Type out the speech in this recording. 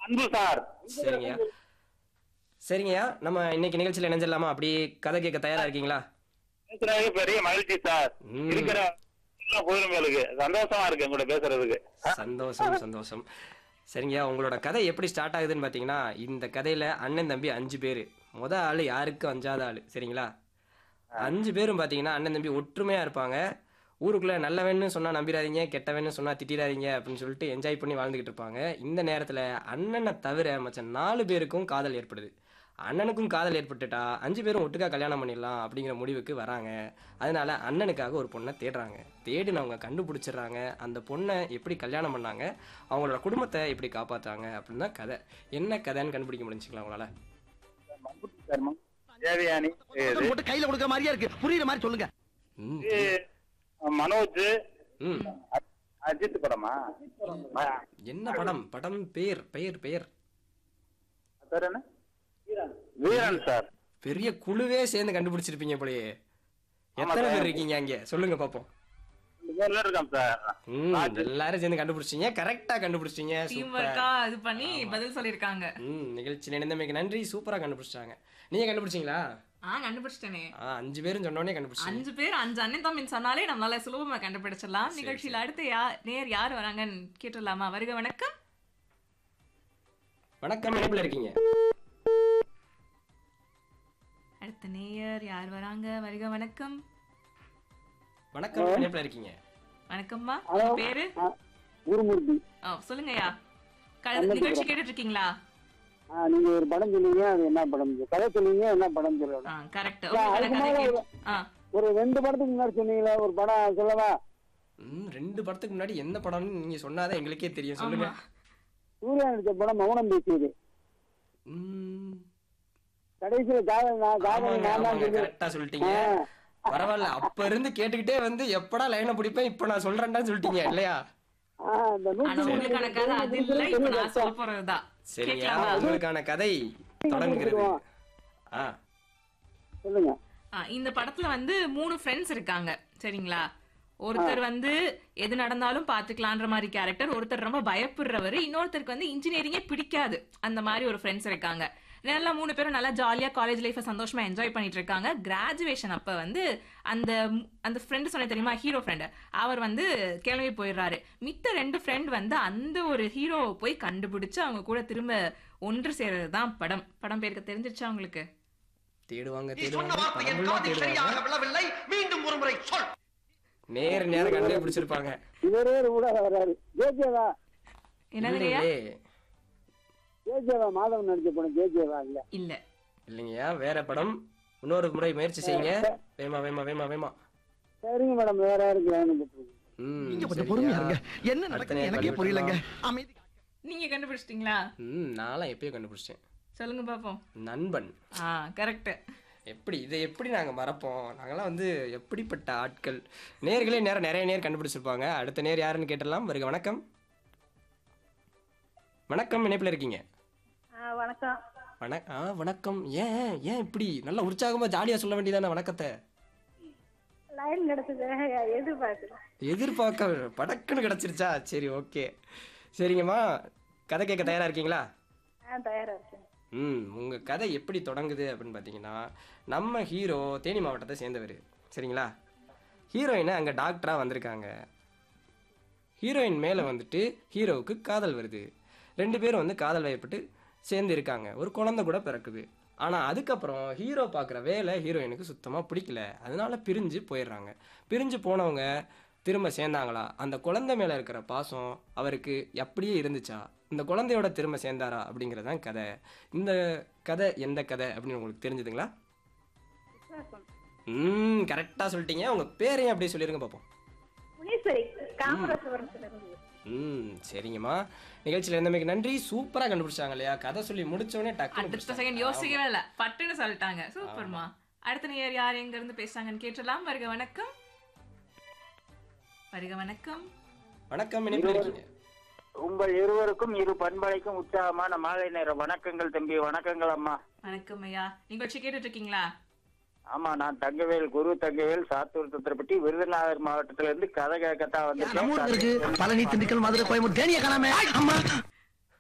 அன்பு சார் சரிங்கய்யா சரிங்கய்யா நம்ம இன்னைக்கு நிகழ்ச்சியில் இணைஞ்சிடலாமா அப்படி கதை கேட்க தயாரா இருக்கீங்களா பேசுறது பெரிய மகிழ்ச்சி சார் ம். இருக்கிற கோயிலுங்களுக்கு சந்தோஷமா இருக்கு உங்கள்ட்ட பேசுறதுக்கு சந்தோஷம் சந்தோஷம் சரிங்கய்யா உங்களோட கதை எப்படி ஸ்டார்ட் ஆகுதுன்னு பார்த்தீங்கன்னா இந்த கதையில அண்ணன் தம்பி அஞ்சு பேர் முத ஆள் யாருக்கும் அஞ்சாத ஆள் சரிங்களா அஞ்சு பேரும் பார்த்தீங்கன்னா அண்ணன் தம்பி ஒற்றுமையா இருப்பாங்க ஊருக்குள்ள நல்லவன்னு சொன்னா நம்பிடாதீங்க கெட்டவன்னு சொன்னா திட்டிடாதீங்க அப்படின்னு சொல்லிட்டு என்ஜாய் பண்ணி வாழ்ந்துகிட்டு இருப்பாங்க இந்த நேரத்துல அண்ணனை தவிர மற்ற நாலு பேருக்கும் காதல் ஏற்படுது அண்ணனுக்கும் காதல் ஏற்பட்டுட்டா அஞ்சு பேரும் ஒட்டுக்கா கல்யாணம் பண்ணிடலாம் அப்படிங்கிற முடிவுக்கு வராங்க அதனால அண்ணனுக்காக ஒரு பொண்ணை தேடுறாங்க தேடினவங்க கண்டுபிடிச்சிடுறாங்க அந்த பொண்ணை எப்படி கல்யாணம் பண்ணாங்க அவங்களோட குடும்பத்தை எப்படி காப்பாத்தாங்க அப்படின்னு தான் கதை என்ன கதைன்னு கண்டுபிடிக்க முடிஞ்சுங்களா உங்களால தேவயானி இது போட்டு கையில கொடுக்குற மாதிரியா இருக்கு புரியுற மாதிரி சொல்லுங்க ம், மனோஜ் ம் அஜ்- அஜித் படமா ஆ, என்ன படம் படம் பேர் பெயர் பெயர் அது பேர் என்ன வீரன் சார் பெரிய குழுவே சேர்ந்து கண்டுபிடிச்சிருப்பீங்க போலயே எத்தனை சார். பேர் இருக்கீங்க அங்க சொல்லுங்க பாப்போம் மூணு பேர் இருக்கான் சார் ம் எல்லாரும் சேர்ந்து கண்டுபிடிச்சிங்க கரெக்டா கண்டுபிடிச்சிங்க டீம் சூப்பர் ஒர்க்கா இது பண்ணி பதில் சொல்லிருக்காங்க ம் நிகழ்ச்சி இணைந்தமைக்கு நன்றி சூப்பரா கண்டுபிடிச்சிட்டாங்க நீங்க கண்டுபிடிச்சீங்களா ஆ கண்டுபிடிச்சிட்டேனே ஆ அஞ்சு பேரும் சொன்னோடனே கண்டுபிடிச்சிங்க அஞ்சு பேர் அஞ்சு அண்ணன் தம்பின்னு சொன்னாலே நம்மளால சுலபமா கண்டுபிடிச்சிடலாம் நிகழ்ச்சியில அடுத்து யா நேர் யார் வராங்கன்னு கேட்டுடலாமா வருக வணக்கம் வணக்கம் இணைப்புல இருக்கீங்க அடுத்த நேயர் யார் வராங்க வருக வணக்கம் வணக்கம் இணைப்புல இருக்கீங்க வணக்கம்மா பேரு குருமூர்த்தி ஆ சொல்லுங்கய்யா கழ- நிகழ்ச்சி கேட்டுட்டு இருக்கீங்களா ஆ, நீங்க ஒரு படம் சொன்னீங்க அது என்ன படம் கதை சொன்னீங்க என்ன படம் சொல்லணும் ஆ கரெக்ட் அதுக்கு கதை மேல கேட்டு ஆ ஒரு ரெண்டு படத்துக்கு முன்னாடி சொன்னீங்களே ஒரு படம் சொல்லவா ம் ரெண்டு படத்துக்கு முன்னாடி என்ன படம்னு நீங்க சொன்னாதான் எங்களுக்கே தெரியும் சொல்லுங்க ஆமா. சூர்யா நடிச்ச படம் மௌனம் பேசியது ம் கடைசியில காதல் நான் காதல் ஆமாங்க நான் தான் ஆமாங்க சொல்லி கரெக்டா சொல்லிட்டீங்க பரவாயில்ல அப்ப இருந்து கேட்டுக்கிட்டே வந்து எப்படா லைனை பிடிப்பேன் இப்ப நான் சொல்றேன்டான்னு சொல்லிட்டீங்க இல்லையா ஆ, இந்த நூத்தி ஆனா உங்களுக்கான கதை அது இல்ல இப்ப நான் சொல்ல போறதுதான் சரியா கேட்கலாமா உங்களுக்கான கதை தொடங்குகிறது ஆ சொல்லுங்க ஆ, இந்த படத்துல வந்து மூணு ஃப்ரெண்ட்ஸ் இருக்காங்க சரிங்களா ஒருத்தர் வந்து எது நடந்தாலும் பாத்துக்கலான்ற மாதிரி கேரக்டர் ஒருத்தர் ரொம்ப பயப்படுறவர் இன்னொருத்தருக்கு வந்து இன்ஜினியரிங்கே பிடிக்காது அந்த மாதிரி ஒரு ஃப்ரெண்ட்ஸ் இருக்காங்க நல்லா மூணு பேரும் நல்லா ஜாலியா காலேஜ் லைஃபை சந்தோஷமா என்ஜாய் பண்ணிட்டு இருக்காங்க கிராஜுவேஷன் அப்ப வந்து அந்த அந்த ஃப்ரெண்டு சொன்ன தெரியுமா ஹீரோ ஃப்ரெண்டு அவர் வந்து கிளம்பி போயிடுறாரு மித்த ரெண்டு ஃப்ரெண்ட் வந்து அந்த ஒரு ஹீரோவை போய் கண்டுபிடிச்சு அவங்க கூட திரும்ப ஒன்று சேர்றது தான் படம் படம் பேருக்கு தெரிஞ்சிருச்சா உங்களுக்கு தேடுவாங்க நீ சொன்ன தேடுவாங்க வார்த்தை என் படமெல்லாம் காதில் சரியாக தேடுவாங்க விழவில்லை மீண்டும் ஒரு முறை சொல் நேர நேரம் கண்டே பிடிச்சிருப்பாங்க இவரே கூட வராரு ஜேஜேவா என்னதுலையா இல்லைங்களே ஜேஜேவா மாதவன் நடிச்ச படம் ஜேஜேவா இல்ல இல்ல இல்லைங்கய்யா வேற படம் இன்னொரு முறை முயற்சி செய்யுங்க வேமா வேமா வேமா வேமா சரிங்க மேடம் வேற யாருக்கு லைன் போட்டுருங்க ம் நீங்க கொஞ்சம் சரிங்கய்யா. பொறுமையா இருங்க என்ன அடுத்த நடக்குது நேரம் எனக்கே புரியலங்க கண்டுபிடிக்கலாம். அமைதி நீங்க கண்டுபிடிச்சிட்டீங்களா ம் நான்லாம் எப்பயோ கண்டுபிடிச்சேன் சொல்லுங்க பாப்போம் நண்பன் ஆ கரெக்ட் எப்படி இதை எப்படி நாங்கள் மறப்போம் நாங்களாம் வந்து எப்படிப்பட்ட ஆட்கள் நேர்களே நேரம் நிறைய நேர் கண்டுபிடிச்சிருப்பாங்க அடுத்த நேர் யாருன்னு கேட்டலாம் வருக வணக்கம் வணக்கம் இணைப்பில் இருக்கீங்க வணக்கம் வண ஆ வணக்கம் ஏன் ஏன் இப்படி நல்லா உற்சாகமாக ஜாலியாக சொல்ல வேண்டியதானே வணக்கத்தை லைன் கிடைச்சது எதிர்பார்க்கல எதிர்பார்க்க படக்குன்னு கிடச்சிருச்சா சரி ஓகே சரிங்கம்மா கதை கேட்க தயாராக இருக்கீங்களா ஆ தயாரா இருக்கேன் ம் உங்கள் கதை எப்படி தொடங்குது அப்படின்னு பார்த்தீங்கன்னா நம்ம ஹீரோ தேனி மாவட்டத்தை சேர்ந்தவர் சரிங்களா ஹீரோயினை அங்கே டாக்டராக வந்திருக்காங்க ஹீரோயின் மேலே வந்துட்டு ஹீரோவுக்கு காதல் வருது ரெண்டு பேரும் வந்து காதல் வயப்பட்டு சேர்ந்து இருக்காங்க ஒரு குழந்தை கூட பிறக்குது ஆனால் அதுக்கப்புறம் ஹீரோ பார்க்குற வேலை ஹீரோயினுக்கு சுத்தமாக பிடிக்கல அதனால பிரிஞ்சு போயிடுறாங்க பிரிஞ்சு போனவங்க திரும்ப சேர்ந்தாங்களா அந்த குழந்தை மேலே இருக்கிற பாசம் அவருக்கு அப்படியே இருந்துச்சா இந்த குழந்தையோட திரும்ப சேர்ந்தாரா அப்படிங்கிறது தான் கதை இந்த கதை எந்த கதை அப்படின்னு உங்களுக்கு தெரிஞ்சுதுங்களா விசுவாசம் ம் கரெக்டாக சொல்லிட்டீங்க உங்கள் பேரையும் அப்படியே சொல்லிருங்க பார்ப்போம் முனீஸ்வரி காமராஜபுரத்துல இருந்து ம் சரிங்கம்மா நிகழ்ச்சியில் இருந்தமைக்கு நன்றி சூப்பராக கண்டுபிடிச்சாங்க இல்லையா கதை சொல்லி முடிச்சோடனே அடுத்த டக்கு செகண்ட் யோசிக்கவே இல்ல பட்டுன்னு சொல்லிட்டாங்க சூப்பர்மா அடுத்த நேயர் யார் எங்க இருந்து பேசுறாங்கன்னு கேட்டலாம் வருக வணக்கம் வருக வணக்கம் வணக்கம் இணைப்பில் இருக்கீங்க உங்கள் இருவருக்கும் இரு பண்பலைக்கும் உற்சாகமான மாலை நேர வணக்கங்கள் தம்பி வணக்கங்கள் அம்மா வணக்கம் ஐயா நிகழ்ச்சி கேட்டுட்டு இருக்கீங்களா ஆமா நான் தங்கவேல் குரு தங்கவேல் சாத்தூர் சத்திரப்பட்டி விருதுநகர் மாவட்டத்துல இருந்து கதை கேட்கத்தான் நம்ம ஊருக்கு இருக்கு பழனி திண்டுக்கல் மதுரை கோயம்புத்தூர் தேனிய காணாம அம்மா